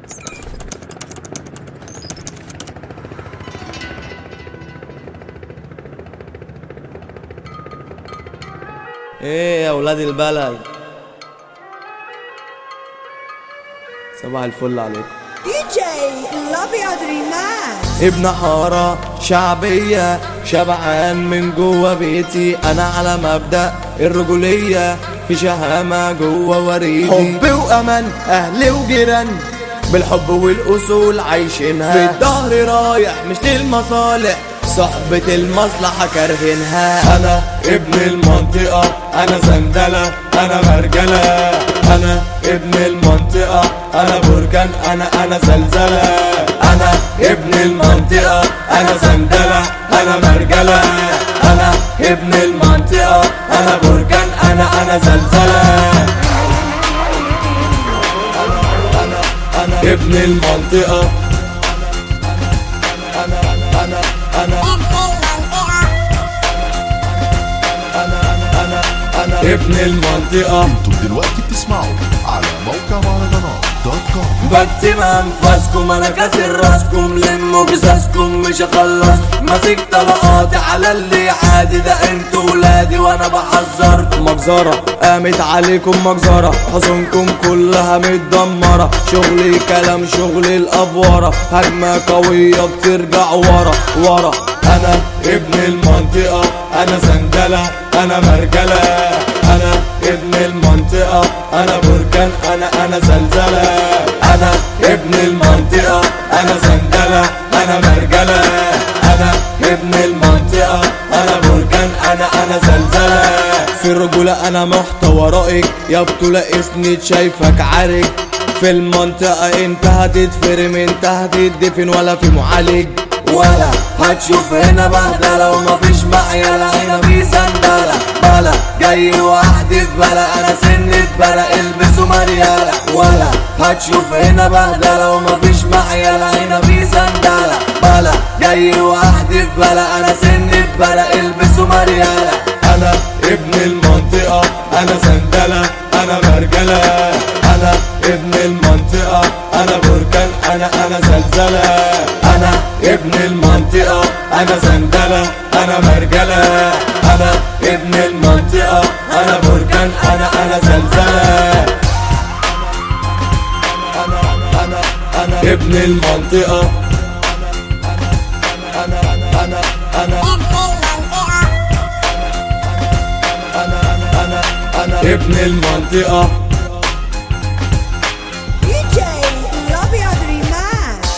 ايه يا ولاد البلد صباح الفل عليكم دي جي الابيض ريماكس ابن حارة شعبية شبعان من جوه بيتي انا على مبدأ الرجولية في شهامة جوه وريدي حب وامان اهلي وجيران بالحب والاصول عايشينها في الظهر رايح مش للمصالح صحبة المصلحة كارهينها انا ابن المنطقة انا سندلة انا مرجلة انا ابن المنطقة انا بركان انا انا زلزلة انا ابن المنطقة انا سندلة انا مرجلة انا ابن المنطقة انا بركان انا انا زلزلة انا انا ابن المنطقة انا انا انا انا انا انا ابن المنطقة انتم دلوقتي بتسمعوا على موقع مهرجانات دوت كوم بكتم انفاسكم انا كاسر راسكم لموا جساسكم مش هخلص ماسك طلقاتي على اللي عادي ده انتوا ولادي وانا بحذركم مجزرة قامت عليكم مجزرة حصنكم كلها متدمرة شغلي كلام شغلي الافوارة هجمة قوية بترجع ورا ورا انا ابن المنطقة انا سندلة انا مرجلة انا ابن المنطقة انا بركان انا انا زلزلة انا ابن المنطقة انا سندلة انا مرجلة انا ابن المنطقة انا بركان انا انا زلزلة في الرجولة انا محتوى رائج يا بطولة اسند شايفك عارج في المنطقة انت هتتفرم انت هتدفن ولا في معالج ولا هتشوف هنا بهدلة ومفيش معيلة هنا في سندلة بلا جاي وحدي في بلا انا سنة بلا البسوا مريالة ولا هتشوف هنا بهدلة ومفيش معيلة هنا في سندلة بلا جاي وحدي في بلا انا سنة بلا البسوا مريالة انا ابن المنطقة انا سندلة انا مرجلة انا ابن المنطقة انا بركان انا انا زلزلة انا ابن المنطقة انا سندلة انا مرجلة انا ابن المنطقة انا بركان انا انا زلزلة انا انا انا ابن المنطقة انا انا انا انا انا انا انا ابن المنطقة دي جي الابيض ريماكس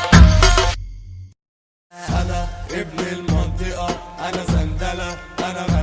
انا ابن المنطقة انا سندلة انا